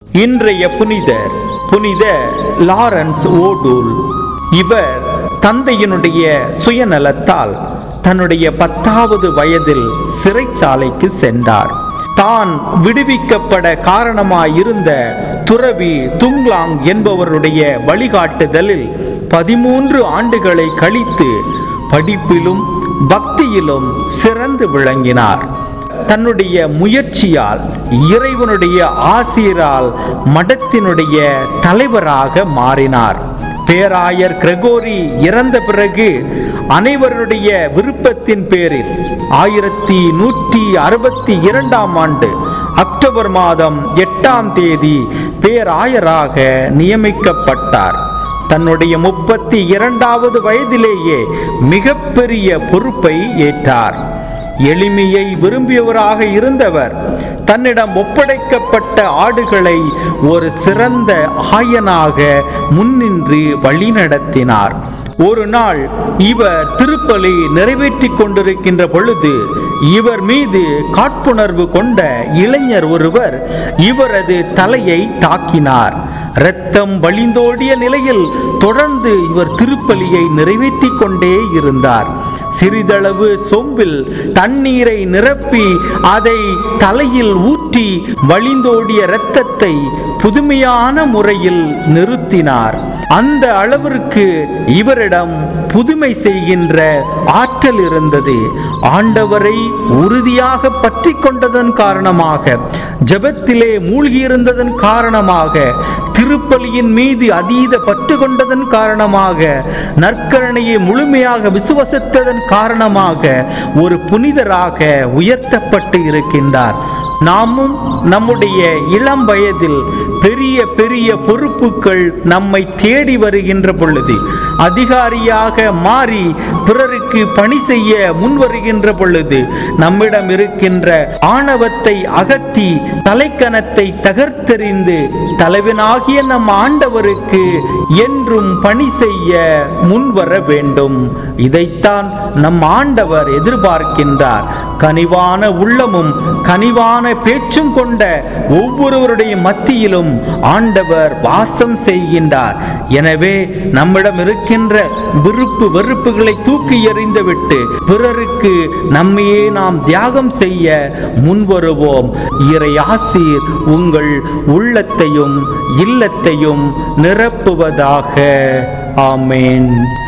இன்றைய புனிதர் புனித லாரன்ஸ் ஓடூல் இவர் தந்தையினுடைய சுயநலத்தால் தன்னுடைய பத்தாவது வயதில் சிறைச்சாலைக்கு சென்றார் தான் விடுவிக்கப்பட காரணமாயிருந்த துறவி துங்லாங் என்பவருடைய வழிகாட்டுதலில் பதிமூன்று ஆண்டுகளை கழித்து படிப்பிலும் பக்தியிலும் சிறந்து விளங்கினார் தன்னுடைய முயற்சியால் இறைவனுடைய ஆசிரால் மடத்தினுடைய தலைவராக மாறினார் பேராயர் கிரெகோரி இறந்த பிறகு அனைவருடைய விருப்பத்தின் பேரில் ஆயிரத்தி நூற்றி அறுபத்தி இரண்டாம் ஆண்டு அக்டோபர் மாதம் எட்டாம் தேதி பேராயராக நியமிக்கப்பட்டார் தன்னுடைய முப்பத்தி இரண்டாவது வயதிலேயே மிகப்பெரிய பொறுப்பை ஏற்றார் எளிமையை விரும்பியவராக இருந்தவர் தன்னிடம் ஒப்படைக்கப்பட்ட ஆடுகளை ஒரு சிறந்த ஆயனாக முன்னின்று வழிநடத்தினார் ஒரு நாள் இவர் திருப்பலி நிறைவேற்றிக் கொண்டிருக்கின்ற பொழுது இவர் மீது காட்புணர்வு கொண்ட இளைஞர் ஒருவர் இவரது தலையை தாக்கினார் இரத்தம் வழிந்தோடிய நிலையில் தொடர்ந்து இவர் திருப்பலியை நிறைவேற்றிக் கொண்டே இருந்தார் சிறிதளவு சொம்பில் தண்ணீரை நிரப்பி அதை தலையில் ஊற்றி வழிந்தோடிய இரத்தத்தை புதுமையான முறையில் நிறுத்தினார் அந்த அளவிற்கு இவரிடம் புதுமை செய்கின்ற ஆற்றல் இருந்தது ஆண்டவரை உறுதியாக பற்றி கொண்டதன் காரணமாக ஜெபத்திலே மூழ்கியிருந்ததன் காரணமாக திருப்பலியின் மீது அதீத பற்று கொண்டதன் காரணமாக நற்கரணையை முழுமையாக விசுவசித்ததன் காரணமாக ஒரு புனிதராக உயர்த்தப்பட்டு இருக்கின்றார் நாமும் நம்முடைய இளம் வயதில் பெரிய பெரிய பொறுப்புகள் நம்மை தேடி வருகின்ற பொழுது அதிகாரியாக மாறி பிறருக்கு பணி செய்ய முன் வருகின்ற பொழுது நம்மிடம் இருக்கின்ற ஆணவத்தை அகற்றி தலைக்கணத்தை தகர்த்தெறிந்து தலைவனாகிய நம் ஆண்டவருக்கு என்றும் பணி செய்ய முன்வர வேண்டும் இதைத்தான் நம் ஆண்டவர் எதிர்பார்க்கின்றார் கனிவான உள்ளமும் கனிவான பேச்சும் கொண்ட ஒவ்வொருவருடைய மத்தியிலும் ஆண்டவர் வாசம் செய்கின்றார் எனவே நம்மிடம் இருக்கின்ற விருப்பு வெறுப்புகளை தூக்கி எறிந்துவிட்டு பிறருக்கு நம்மையே நாம் தியாகம் செய்ய முன்வருவோம் இறை ஆசீர் உங்கள் உள்ளத்தையும் இல்லத்தையும் நிரப்புவதாக ஆமேன்